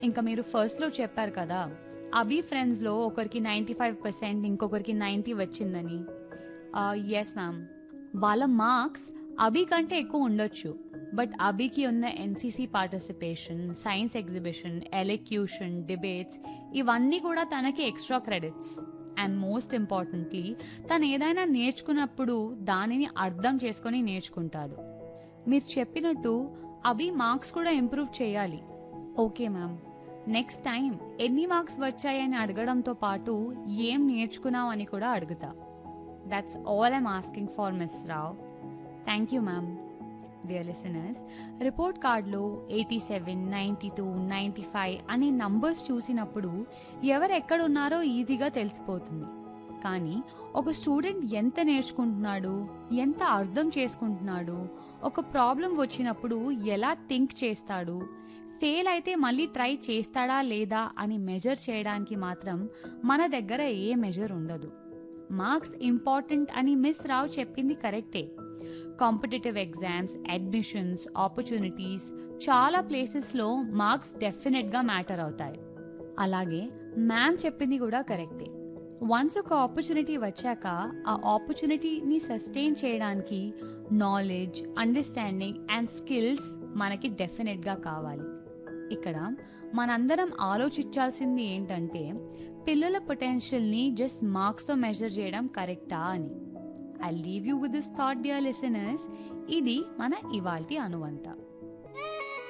ఇంకా మీరు ఫస్ట్లో చెప్పారు కదా అభి ఫ్రెండ్స్లో ఒకరికి నైంటీ ఫైవ్ పర్సెంట్ ఇంకొకరికి నైంటీ వచ్చిందని ఎస్ మ్యామ్ వాళ్ళ మార్క్స్ అభి కంటే ఎక్కువ ఉండొచ్చు బట్ అభికి ఉన్న NCC participation science exhibition elocution debates ఇవన్నీ కూడా తనకి extra credits and most importantly తను ఏదైనా నేర్చుకున్నప్పుడు దానిని అర్థం చేసుకొని నేర్చుకుంటాడు మీరు చెప్పినట్టు అభి మార్క్స్ కూడా ఇంప్రూవ్ చేయాలి ఓకే మ్యామ్ నెక్స్ట్ టైం ఎన్ని మార్క్స్ వచ్చాయని అడగడంతో పాటు ఏం నేర్చుకున్నావు అని కూడా అడుగుతా that's all I'm asking for miss Rao thank you ma'am dear listeners report కార్డులో eighty seven ninety two ninety five అనే నంబర్స్ చూసినప్పుడు ఎవరు ఎక్కడున్నారో ఈజీగా తెలిసిపోతుంది కానీ ఒక స్టూడెంట్ ఎంత నేర్చుకుంటున్నాడు ఎంత అర్థం చేసుకుంటున్నాడు ఒక ప్రాబ్లం వచ్చినప్పుడు ఎలా థింక్ చేస్తాడు ఫెయిల్ అయితే మళ్ళీ ట్రై చేస్తాడా లేదా అని మెజర్ చేయడానికి మాత్రం మన దగ్గర ఏ మెజర్ ఉండదు మార్క్స్ ఇంపార్టెంట్ అని మిస్ రావు చెప్పింది కరెక్టే కాంపిటేటివ్ ఎగ్జామ్స్ అడ్మిషన్స్ ఆపర్చునిటీస్ చాలా ప్లేసెస్లో మార్క్స్ డెఫినెట్గా మ్యాటర్ అవుతాయి అలాగే మ్యామ్ చెప్పింది కూడా కరెక్టే వన్స్ ఒక ఆపర్చునిటీ వచ్చాక ఆ ఆపర్చునిటీని సస్టైన్ చేయడానికి నాలెడ్జ్ అండర్స్టాండింగ్ అండ్ స్కిల్స్ మనకి డెఫినెట్గా కావాలి ఇక్కడ మనందరం ఆలోచించాల్సింది ఏంటంటే పిల్లల పొటెన్షియల్ని జస్ట్ మార్క్స్తో మెజర్ చేయడం కరెక్టా అని I leave you with this thought dear listeners ఇది మన ఇవాల్టి అనువంత